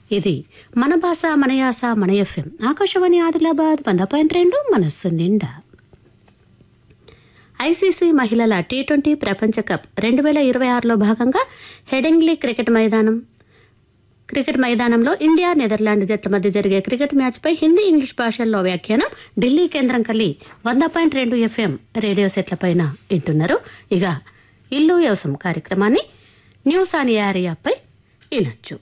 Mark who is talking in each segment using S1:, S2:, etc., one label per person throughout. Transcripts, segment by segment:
S1: ఇది మన భాష మన యాస మన ఎఫ్ఎం ఆకాశవాణి ఆదిలాబాద్ వంద పాయింట్ రెండు మనస్సు నిండా ఐసీసీ మహిళల టీ ట్వంటీ ప్రపంచ కప్ రెండు వేల ఇరవై ఆరులో భాగంగా హెడింగ్లీ క్రికెట్ మైదానం క్రికెట్ మైదానంలో ఇండియా నెదర్లాండ్ జట్ల మధ్య జరిగే క్రికెట్ మ్యాచ్పై హిందీ ఇంగ్లీష్ భాషల్లో వ్యాఖ్యానం ఢిల్లీ కేంద్రం కల్లి వంద పాయింట్ రెండు ఎఫ్ఎం రేడియో సెట్లపైన వింటున్నారు ఇక ఇల్లు వ్యవసాయం కార్యక్రమాన్ని న్యూస్ ఆన్ ఏఆర్ యాప్పై వినొచ్చు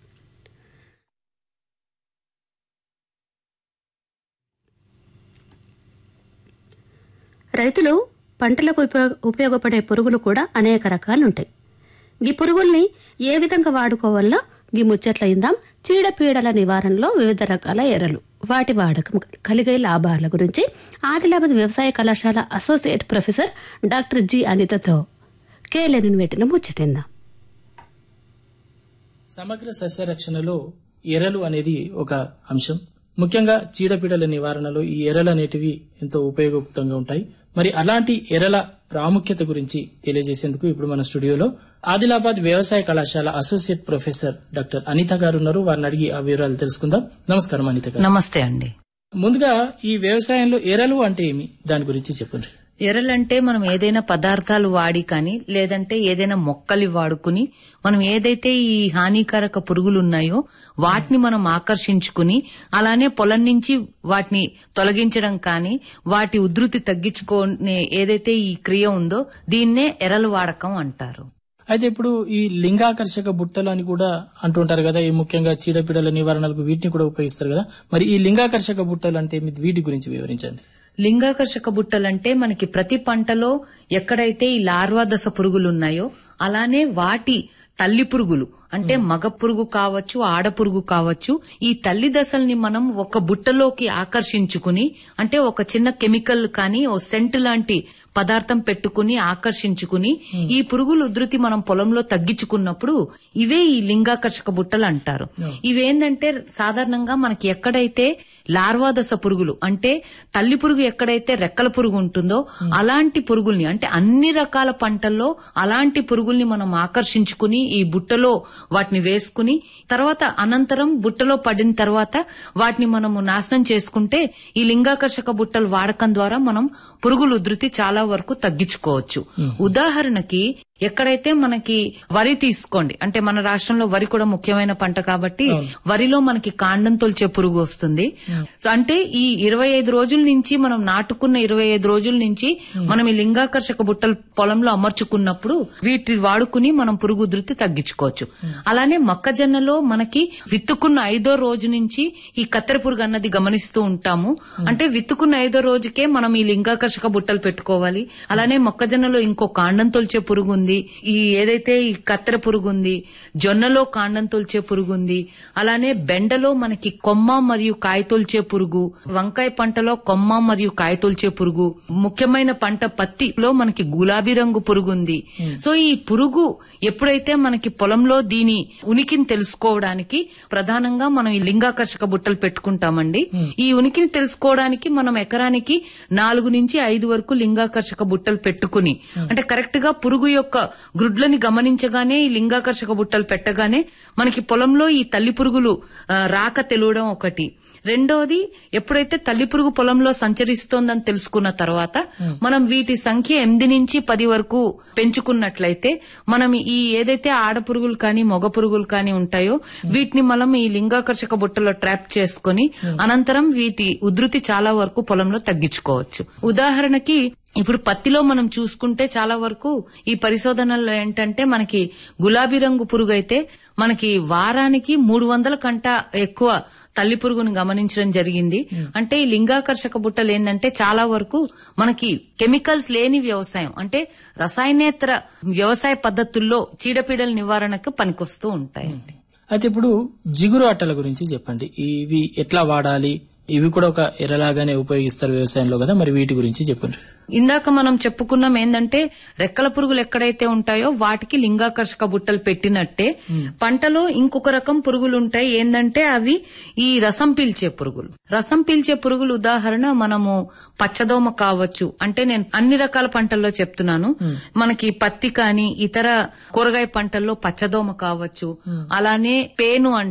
S1: రైతులు పంటలకు ఉపయోగ ఉపయోగపడే పురుగులు కూడా అనేక రకాలుంటాయి ఈ పురుగుల్ని ఏ విధంగా వాడుకోవాలో ఈ ముచ్చట్ల ఇందాం చీడపీడల నివారణలో వివిధ రకాల ఎరలు వాటి వాడకం కలిగే లాభాల గురించి ఆదిలాబాద్ వ్యవసాయ కళాశాల అసోసియేట్ ప్రొఫెసర్ డాక్టర్ జి అనితతో కేలెనిన్ పెట్టిన ముచ్చటిందాం
S2: సమగ్ర సస్య రక్షణలో ఎరలు అనేది ఒక అంశం ముఖ్యంగా చీడపీడల నివారణలో ఈ ఎరలు అనేటివి ఎంతో ఉపయోగకరంగా ఉంటాయి మరి అలాంటి ఎరల ప్రాముఖ్యత గురించి తెలియజేసేందుకు ఇప్పుడు మన స్టూడియోలో ఆదిలాబాద్ వ్యవసాయ కళాశాల అసోసియేట్ ప్రొఫెసర్ డాక్టర్ అనిత గారు ఉన్నారు వారిని అడిగి ఆ వివరాలు తెలుసుకుందాం నమస్కారం అనిత గారు
S3: నమస్తే అండి
S2: ముందుగా ఈ వ్యవసాయంలో ఎరలు అంటే ఏమి దాని గురించి చెప్పండి
S3: ఎరలంటే మనం ఏదైనా పదార్థాలు వాడి కానీ లేదంటే ఏదైనా మొక్కలు వాడుకుని మనం ఏదైతే ఈ హానికారక పురుగులు ఉన్నాయో వాటిని మనం ఆకర్షించుకుని అలానే పొలం నుంచి వాటిని తొలగించడం కానీ వాటి ఉధృతి తగ్గించుకునే ఏదైతే ఈ క్రియ ఉందో దీన్నే ఎరలు వాడకం అంటారు
S2: అయితే ఇప్పుడు ఈ లింగాకర్షక బుట్టలు అని కూడా అంటుంటారు కదా ఈ ముఖ్యంగా చీడపీడల నివారణలకు వీటిని కూడా ఉపయోగిస్తారు కదా మరి ఈ లింగాకర్షక బుట్టలు అంటే ఏమి? వీటి గురించి వివరించండి
S3: లింగాకర్షక బుట్టలంటే మనకి ప్రతి పంటలో ఎక్కడైతే ఈ లార్వా దశ పురుగులు ఉన్నాయో అలానే వాటి తల్లి పురుగులు అంటే మగ పురుగు కావచ్చు ఆడ పురుగు కావచ్చు ఈ తల్లి దశల్ని మనం ఒక బుట్టలోకి ఆకర్షించుకుని అంటే ఒక చిన్న కెమికల్ కానీ ఓ సెంట్ లాంటి పదార్థం పెట్టుకుని ఆకర్షించుకుని ఈ పురుగుల ఉధృతి మనం పొలంలో తగ్గించుకున్నప్పుడు ఇవే ఈ లింగాకర్షక బుట్టలు అంటారు ఇవేంటంటే సాధారణంగా మనకి ఎక్కడైతే లార్వా దశ పురుగులు అంటే తల్లి పురుగు ఎక్కడైతే రెక్కల పురుగు ఉంటుందో అలాంటి పురుగుల్ని అంటే అన్ని రకాల పంటల్లో అలాంటి పురుగుల్ని మనం ఆకర్షించుకుని ఈ బుట్టలో వాటిని వేసుకుని తర్వాత అనంతరం బుట్టలో పడిన తర్వాత వాటిని మనము నాశనం చేసుకుంటే ఈ లింగాకర్షక బుట్టలు వాడకం ద్వారా మనం పురుగుల ఉధృతి చాలా వరకు తగ్గించుకోవచ్చు ఉదాహరణకి ఎక్కడైతే మనకి వరి తీసుకోండి అంటే మన రాష్ట్రంలో వరి కూడా ముఖ్యమైన పంట కాబట్టి వరిలో మనకి కాండం తొలిచే పురుగు వస్తుంది సో అంటే ఈ ఇరవై ఐదు రోజుల నుంచి మనం నాటుకున్న ఇరవై ఐదు రోజుల నుంచి మనం ఈ లింగాకర్షక బుట్టలు పొలంలో అమర్చుకున్నప్పుడు వీటి వాడుకుని మనం పురుగు ఉధృతి తగ్గించుకోవచ్చు అలానే మొక్కజొన్నలో మనకి విత్తుకున్న ఐదో రోజు నుంచి ఈ కత్తెర పురుగు అన్నది గమనిస్తూ ఉంటాము అంటే విత్తుకున్న ఐదో రోజుకే మనం ఈ లింగాకర్షక బుట్టలు పెట్టుకోవాలి అలానే మొక్కజొన్నలో ఇంకో కాండం తొలిచే పురుగు ఉంది ఈ ఏదైతే ఈ కత్తెర పురుగు ఉంది జొన్నలో కాండం తొలిచే పురుగు ఉంది అలానే బెండలో మనకి కొమ్మ మరియు కాయ తొలిచే పురుగు వంకాయ పంటలో కొమ్మ మరియు కాయ తొలిచే పురుగు ముఖ్యమైన పంట పత్తిలో మనకి గులాబీ రంగు పురుగు ఉంది సో ఈ పురుగు ఎప్పుడైతే మనకి పొలంలో దీని ఉనికిని తెలుసుకోవడానికి ప్రధానంగా మనం ఈ లింగాకర్షక బుట్టలు పెట్టుకుంటామండి ఈ ఉనికిని తెలుసుకోవడానికి మనం ఎకరానికి నాలుగు నుంచి ఐదు వరకు లింగాకర్షక బుట్టలు పెట్టుకుని అంటే కరెక్ట్ గా పురుగు యొక్క గ్రుడ్లని గమనించగానే ఈ లింగాకర్షక బుట్టలు పెట్టగానే మనకి పొలంలో ఈ తల్లి పురుగులు ఆ, రాక తెలియడం ఒకటి రెండోది ఎప్పుడైతే తల్లి పురుగు పొలంలో సంచరిస్తోందని తెలుసుకున్న తర్వాత మనం వీటి సంఖ్య ఎనిమిది నుంచి పది వరకు పెంచుకున్నట్లయితే మనం ఈ ఏదైతే ఆడ పురుగులు కానీ మగ పురుగులు కానీ ఉంటాయో వీటిని మనం ఈ లింగాకర్షక బుట్టలో ట్రాప్ చేసుకుని అనంతరం వీటి ఉధృతి చాలా వరకు పొలంలో తగ్గించుకోవచ్చు ఉదాహరణకి ఇప్పుడు పత్తిలో మనం చూసుకుంటే చాలా వరకు ఈ పరిశోధనల్లో ఏంటంటే మనకి గులాబీ రంగు పురుగు అయితే మనకి వారానికి మూడు వందల కంట ఎక్కువ తల్లి పురుగును గమనించడం జరిగింది అంటే ఈ లింగాకర్షక బుట్టలు ఏంటంటే చాలా వరకు మనకి కెమికల్స్ లేని వ్యవసాయం అంటే రసాయనేతర వ్యవసాయ పద్ధతుల్లో చీడపీడల నివారణకు పనికొస్తూ ఉంటాయండి
S2: అయితే ఇప్పుడు జిగురు అట్టల గురించి చెప్పండి ఇవి ఎట్లా వాడాలి ఇవి కూడా ఒక ఎరలాగానే ఉపయోగిస్తారు వ్యవసాయంలో కదా మరి వీటి గురించి చెప్పండి
S3: ఇందాక మనం చెప్పుకున్నాం ఏంటంటే రెక్కల పురుగులు ఎక్కడైతే ఉంటాయో వాటికి లింగాకర్షక బుట్టలు పెట్టినట్టే పంటలో ఇంకొక రకం పురుగులు ఉంటాయి ఏంటంటే అవి ఈ రసం పీల్చే పురుగులు రసం పీల్చే పురుగులు ఉదాహరణ మనము పచ్చదోమ కావచ్చు అంటే నేను అన్ని రకాల పంటల్లో చెప్తున్నాను మనకి పత్తి కానీ ఇతర కూరగాయ పంటల్లో పచ్చదోమ కావచ్చు అలానే పేను